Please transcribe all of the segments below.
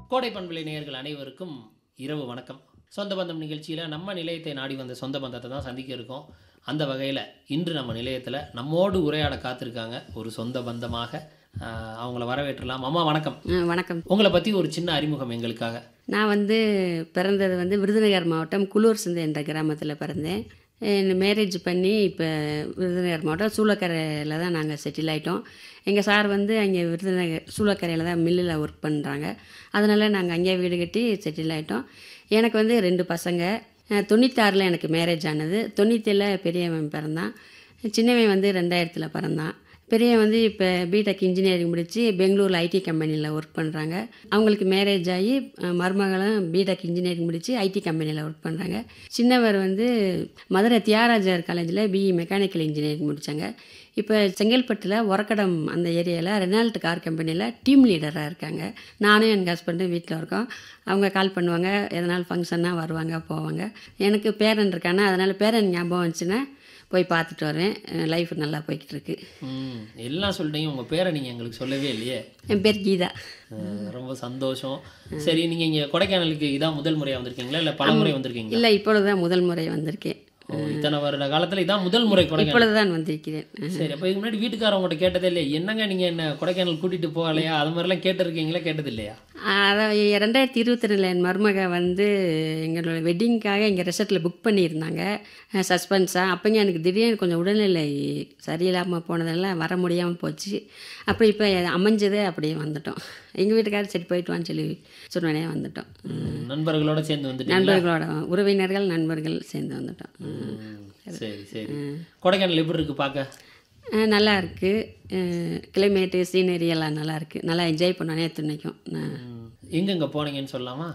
கோடை பண்பலை நேயர்கள் அனைவருக்கும் இரவு வணக்கம் சொந்த பந்தம் நிகழ்ச்சியில் நம்ம நிலையத்தை நாடி வந்த சொந்த பந்தத்தை தான் சந்திக்க இருக்கோம் அந்த வகையில் இன்று நம்ம நிலையத்தில் நம்மோடு உரையாட காத்திருக்காங்க ஒரு சொந்த பந்தமாக ஆஹ், அவங்கள வரவேற்றலாம் அம்மா வணக்கம் ஆ, வணக்கம் உங்களை பற்றி ஒரு சின்ன அறிமுகம் எங்களுக்காக நான் வந்து பிறந்தது வந்து விருதுநகர் மாவட்டம் குளூர் சிந்து என்ற கிராமத்தில் பிறந்தேன் மேரேஜ் பண்ணி இப்போ விருதுநகர் மாவட்டம் சூளக்கரையில் தான் நாங்கள் செட்டில் ஆகிட்டோம் எங்கள் சார் வந்து அங்கே விருதுநகர் சூளக்கரையில் தான் மில்லில் ஒர்க் பண்ணுறாங்க அதனால் நாங்கள் அங்கேயே வீடு கட்டி செட்டில் ஆகிட்டோம் எனக்கு வந்து ரெண்டு பசங்க அஹ், தொண்ணூத்தாறில் எனக்கு மேரேஜ் ஆனது தொண்ணூத்தேழில் பெரியவன் பிறந்தான் சின்னவன் வந்து ரெண்டாயிரத்தில் பிறந்தான் பெரியவன் வந்து இப்போ பிடெக் இன்ஜினியரிங் முடித்து பெங்களூரில் ஐடி கம்பெனியில் ஒர்க் பண்ணுறாங்க அவங்களுக்கு மேரேஜ் ஆகி அஹ், மருமகளும் பிடெக் இன்ஜினியரிங் முடித்து ஐடி கம்பெனியில் ஒர்க் பண்ணுறாங்க சின்னவர் வந்து மதுரை தியாகராஜர் காலேஜில் பிஇ மெக்கானிக்கல் இன்ஜினியரிங் முடித்தாங்க இப்போ செங்கல்பட்டில் உரக்கடம் அந்த ஏரியாவில் ரெனால்ட் கார் கம்பெனியில் டீம் லீடராக இருக்காங்க நானும் எங்கள் ஹஸ்பண்டும் வீட்டில் இருக்கோம் அவங்க கால் பண்ணுவாங்க எதனால் ஃபங்க்ஷன்னா வருவாங்க போவாங்க எனக்கு பேரன் இருக்கானே அதனால் பேரன் ஞாபகம் வந்துச்சுன்னா போய் பார்த்துட்டு வருவேன் லைஃப் நல்லா போய்கிட்டு இருக்கு ம் எல்லாம் சொல்லிட்டீங்க உங்கள் பேரை நீங்கள் எங்களுக்கு சொல்லவே இல்லையே என் பேர் கீதா ஆஹ், ரொம்ப சந்தோஷம் சரி நீங்கள் இங்கே கொடைக்கானலுக்கு இதான் முதல் முறையாக வந்திருக்கீங்களா இல்லை பல முறை வந்திருக்கீங்களா இல்லை இப்பொழுது தான் முதல் முறை வந்திருக்கேன் ஓ, இத்தனை வருட காலத்தில் இதான் முதல் முறை கொடைக்கானல் இப்பொழுது தான் வந்திருக்கிறேன் சரி அப்போ இதுக்கு முன்னாடி வீட்டுக்காரவங்கள்ட்ட கேட்டதே இல்லையா என்னங்க நீங்கள் என்ன கொடைக்கானல் கூட்டிகிட்டு போகலையா அது மாதிரிலாம் கேட்டிருக்கீங்களா கேட்டது இல்லையா அதான் ரெண்டாயிரத்தி இருபத்தி ரெண்டில் என் மருமக வந்து எங்களோட வெட்டிங்க்காக இங்கே ரெசார்ட்டில் புக் பண்ணியிருந்தாங்க சஸ்பென்ஸாக அப்போங்க எனக்கு திடீர்னு கொஞ்சம் உடல்நிலை சரியில்லாமல் போனதெல்லாம் வர முடியாமல் போச்சு அப்புறம் இப்போ அமைஞ்சதே அப்படியே வந்துட்டோம் எங்கள் வீட்டுக்காரர் சரி போயிட்டு வான்னு சொல்லி சொன்னோடனே வந்துட்டோம் ம், நண்பர்களோட சேர்ந்து வந்துட்டீங்களா நண்பர்களோட உறவினர்கள் நண்பர்கள் சேர்ந்து வந்துட்டோம் ம், சரி சரி கொடைக்கானல் எப்படி இருக்கு பார்க்க அஹ் நல்லா இருக்குது கிளைமேட்டு சீனரி எல்லாம் நல்லா இருக்குது நல்லா என்ஜாய் பண்ணோம் நேற்று இன்னைக்கும் நான் ம், எங்கெங்க போனீங்கன்னு சொல்லலாமா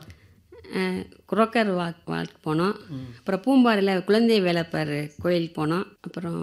அஹ் குரோக்கர் வாக் வாக் போனோம் அப்புறம் பூம்பாறையில் குழந்தை வேலப்பர் கோயில் போனோம் அப்புறம்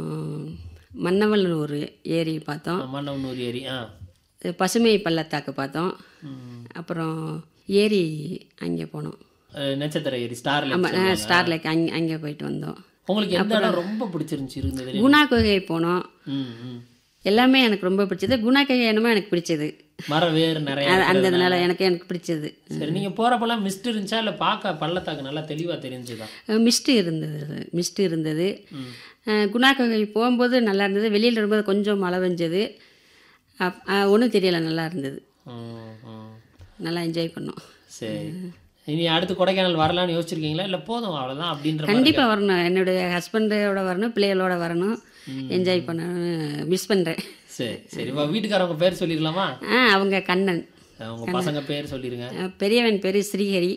மன்னவல்லூர் ஏரி பார்த்தோம் மன்னவனூர் ஏரி ஆ பசுமை பள்ளத்தாக்கு பார்த்தோம் ம். அப்புறம் ஏரி அங்கே போனோம் அஹ், நட்சத்திர ஏரி ஸ்டார் ஆமாம் ஸ்டார் லேக் அங்கே அங்கே போயிட்டு வந்தோம் உங்களுக்கு எந்த இடம் ரொம்ப பிடிச்சிருந்துச்சு இருந்தது குணா குகை போனோம் ம் ம் எல்லாமே எனக்கு ரொம்ப பிடிச்சது குணா குகை என்னமோ எனக்கு பிடிச்சது மர வேறு நிறைய அது- அந்த இதனால எனக்கு எனக்கு பிடிச்சது சரி நீங்கள் போகிறப்பெல்லாம் மிஸ்ட் இருந்துச்சா இல்லை பார்க்க பள்ளத்தாக்கு நல்லா தெளிவாக தெரிஞ்சுதா மிஸ்ட்டு இருந்தது மிஸ்ட்டு இருந்தது அஹ் குணா குகை போகும்போது நல்லா இருந்தது வெளியில் வரும்போது கொஞ்சம் மழை பெஞ்சது ஒன்றும் தெரியல நல்லா இருந்தது ம் ம் நல்லா என்ஜாய் பண்ணோம் சரி இனி அடுத்து கொடைக்கானல் வரலாம்னு யோசிச்சிருக்கீங்களா இல்லை போதும் அவ்வளோதான் அப்படின்ற மாதிரி கண்டிப்பாக வரணும் என்னுடைய ஹஸ்பண்டோட வரணும் பிள்ளைகளோட வரணும் என்ஜாய் பண்ணணும் மிஸ் பண்ணுறேன் சரி சரி இப்போ வீட்டுக்காரவங்க பேர் சொல்லிடலாமா ஆ அவங்க கண்ணன் உங்கள் பசங்க பேர் சொல்லிடுங்க அஹ் பெரியவன் பேர் ஸ்ரீஹரி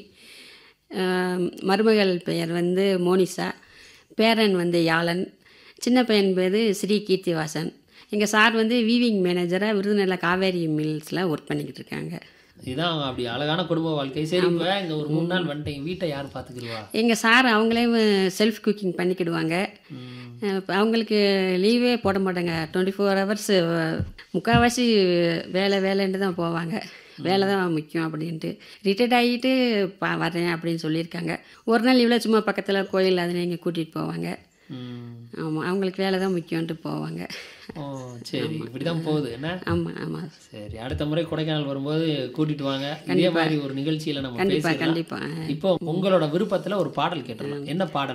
அஹ் மருமகள் பெயர் வந்து மோனிஷா பேரன் வந்து யாழன் சின்ன பையன் பேர் ஸ்ரீ கீர்த்திவாசன் எங்கள் சார் வந்து வீவிங் மேனேஜராக விருதுநகரில் காவேரி மில்ஸில் ஒர்க் பண்ணிக்கிட்டு இருக்காங்க இதான் அப்படி அழகான குடும்ப வாழ்க்கை சரி இப்போ இங்கே ஒரு மூணு நாள் வந்துட்டீங்க வீட்டை யார் பார்த்துக்கிடுவா எங்கள் சார் அவங்களே செல்ஃப் குக்கிங் பண்ணிக்கிடுவாங்க அஹ் இப்ப அவங்களுக்கு லீவே போட மாட்டாங்க டுவெண்ட்டி ஃபோர் ஹவர்ஸ் முக்கால்வாசி வேலை வேலைன்ட்டு தான் போவாங்க வேலை தான் முக்கியம் அப்படின்ட்டு ரிட்டையர்ட் ஆகிட்டு பா வரேன் அப்படின்னு சொல்லியிருக்காங்க ஒரு நாள் இவ்வளோ சும்மா பக்கத்தில் கோயில் அதை நீங்கள் கூட்டிகிட்டு போவாங்க ம் ஆமாம் அவங்களுக்கு வேலை தான் முக்கியம்ன்ட்டு போவாங்க ஓ சரி இப்படி தான் போகுது என்ன ஆமாம் ஆமாம் சரி அடுத்த முறை கொடைக்கானல் வரும்போது கூட்டிட்டு வாங்க இதே மாதிரி ஒரு நிகழ்ச்சியில நம்ம கண்டிப்பாக பேசிடலாம் கண்டிப்பாக இப்போ உங்களோட விருப்பத்துல ஒரு பாடல் கேட்டுடலாம் என்ன பாடல்